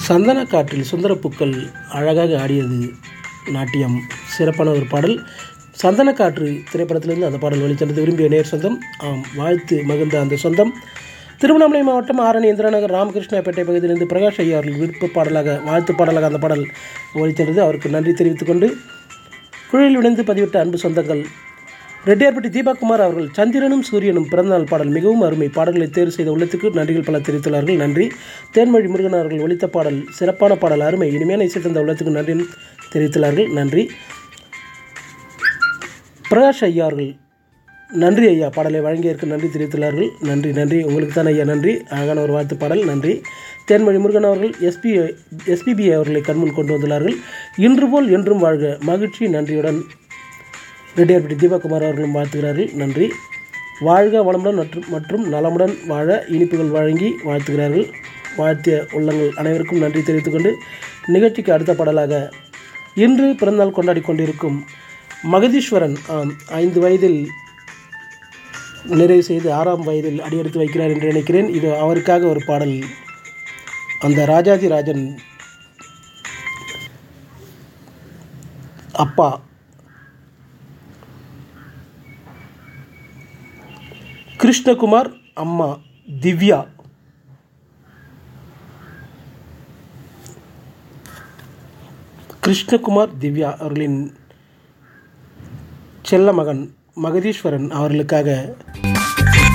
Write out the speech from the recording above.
சந்தன காற்றில் சுந்தரப்பூக்கள் அழகாக ஆடியது நாட்டியம் சிறப்பான ஒரு பாடல் சந்தன காற்று திரைப்படத்திலிருந்து அந்த பாடல் வெளிச்சென்றது விரும்பிய நேர் சொந்தம் ஆம் வாழ்த்து மகிழ்ந்த அந்த சொந்தம் திருவண்ணாமலை மாவட்டம் ஆரணி இந்திராநகர் ராமகிருஷ்ணாப்பேட்டை பகுதியிலிருந்து பிரகாஷ் ஐயா அவர்கள் விருப்ப பாடலாக வாழ்த்து பாடலாக அந்த பாடல் ஒழித்தென்றது அவருக்கு நன்றி தெரிவித்துக் கொண்டு குழுவில் இணைந்து பதிவிட்ட அன்பு சொந்தங்கள் ரெட்டியார்பட்டி தீபாகுமார் அவர்கள் சந்திரனும் சூரியனும் பிறந்தநாள் பாடல் மிகவும் அருமை பாடல்களை தேர்வு செய்த உள்ளத்துக்கு நன்றிகள் பல தெரிவித்துள்ளார்கள் நன்றி தேன்மொழி முருகன் அவர்கள் ஒழித்த பாடல் சிறப்பான பாடல் அருமை இனிமையான இசை தந்த உள்ளத்துக்கு நன்றி தெரிவித்துள்ளார்கள் நன்றி பிரகாஷ் ஐயா அவர்கள் நன்றி ஐயா பாடலை வழங்கியதற்கு நன்றி தெரிவித்துள்ளார்கள் நன்றி நன்றி உங்களுக்கு தான் ஐயா நன்றி அழகான ஒரு வாழ்த்து பாடல் நன்றி தேன்மொழி முருகன் அவர்கள் எஸ்பி எஸ்பிபி அவர்களை கண்முன் கொண்டு வந்துள்ளார்கள் இன்று போல் என்றும் வாழ்க மகிழ்ச்சி நன்றியுடன் ரெட்டியார்பட்டி தீபகுமார் அவர்களும் வாழ்த்துகிறார்கள் நன்றி வாழ்க வளமுடன் மற்றும் மற்றும் நலமுடன் வாழ இனிப்புகள் வழங்கி வாழ்த்துகிறார்கள் வாழ்த்திய உள்ளங்கள் அனைவருக்கும் நன்றி தெரிவித்துக்கொண்டு நிகழ்ச்சிக்கு அடுத்த பாடலாக இன்று பிறந்தநாள் கொண்டாடி கொண்டிருக்கும் மகதீஸ்வரன் ஆம் ஐந்து வயதில் நிறைவு செய்து ஆறாம் வயதில் அடியெடுத்து வைக்கிறார் என்று நினைக்கிறேன் இது அவருக்காக ஒரு பாடல் அந்த ராஜாஜி ராஜன் அப்பா கிருஷ்ணகுமார் அம்மா திவ்யா கிருஷ்ணகுமார் திவ்யா அவர்களின் செல்ல மகன் மகதீஸ்வரன் அவர்களுக்காக